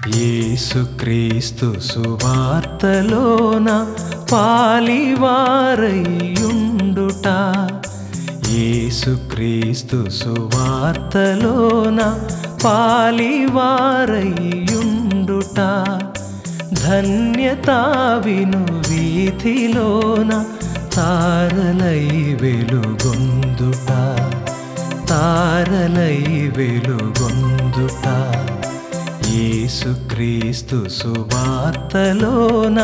యేసుక్రీస్తు సువార్తలోన పాలివారయ్యుండుట యేసుక్రీస్తు సువార్తలోన పాలివారయ్యుండుట ధన్యతా విను వీధిలోన తారలై వెలుగొందుట తారలై వెలుగొందుట యేసుక్రీస్తు సువార్తలోన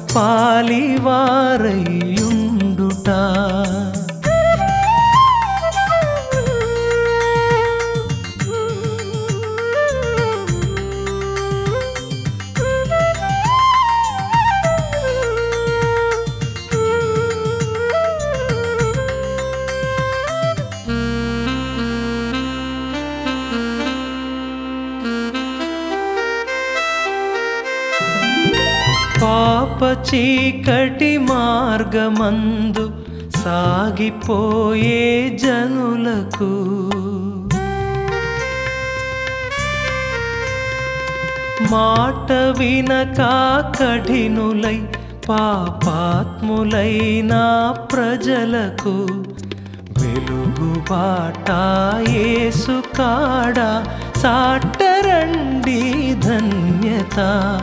పాలివారయ్యుండుట పాప చీకటి మార్గమందు సాగిపోయే జనులకు మాట వినక కఠినులై పాపాత్ములైన ప్రజలకు వెలుగు బాట యేసు కాడ సాటరండి ధన్యత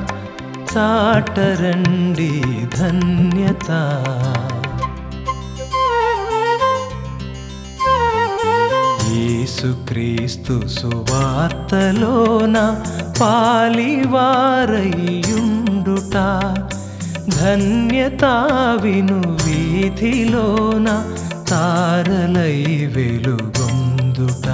సాటరండి ధన్యత యేసుక్రీస్తు సువార్తలోన పాలివారయ్యుండుట ధన్యతా విను వీధిలోన తారలై వెలుగొందుట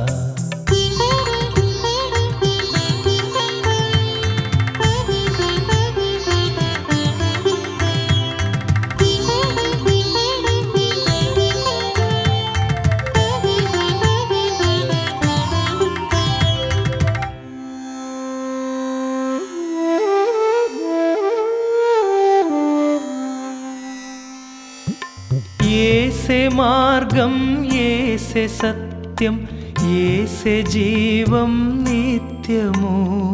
ఏసే మార్గం ఏసే సత్యం ఏసే జీవం నిత్యము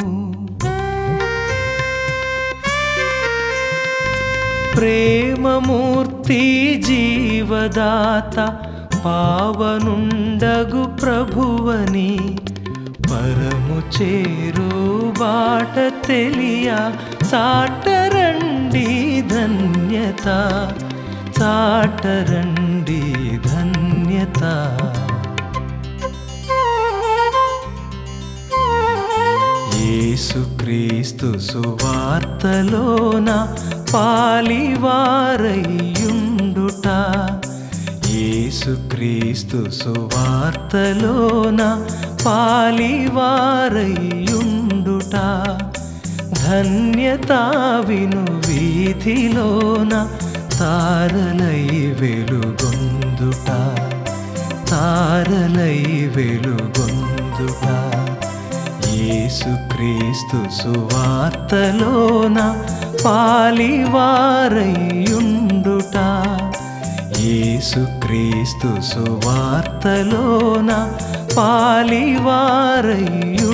ప్రేమమూర్తి జీవదాత పావనుండగు ప్రభువని పరము చేరు బాట తెలియ సాటరండి ధన్యత చాటరండి ధన్యత యేసుక్రీస్తు సువార్తలోన పాలివారయ్యుండుట యేసుక్రీస్తు సువార్తలోన పాలివారయ్యుండుట ధన్యతా విను వీధిలోన తారలై వెలుగొందుట తారలై వెలుగొందుట యేసుక్రీస్తు సువార్తలోన పాలివారయ్యుండుట యేసుక్రీస్తు సువార్తలోన పాలివారయ్యు